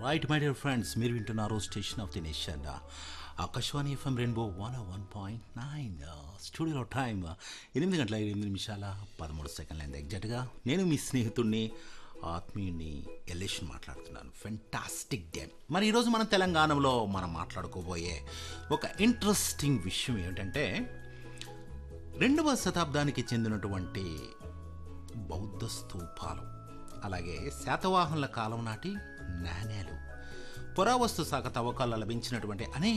right my dear friends మీరు వింటున్నారు station of the nation Akashvani FM rainbow one one point nine స్టూడియోలో time ఎనిమిది గంటల ఎనిమిది నిమిషాల పదమూడు సెకండ్లు అయింది ఎగ్జాక్ట్గా నేను మీ స్నేహితుడిని ఆత్మీయుని ఎలేషన్ మాట్లాడుతున్నాను ఫెంటాస్టిక్ డే మరి ఈరోజు మన తెలంగాణలో మనం మాట్లాడుకోబోయే ఒక ఇంట్రెస్టింగ్ విషయం ఏమిటంటే రెండవ శతాబ్దానికి చెందినటువంటి బౌద్ధ స్తూపాలు అలాగే శాతవాహనుల కాలం నాటి నాణేలు పురావస్తు శాఖ తవ్వకాల్లో లభించినటువంటి అనేక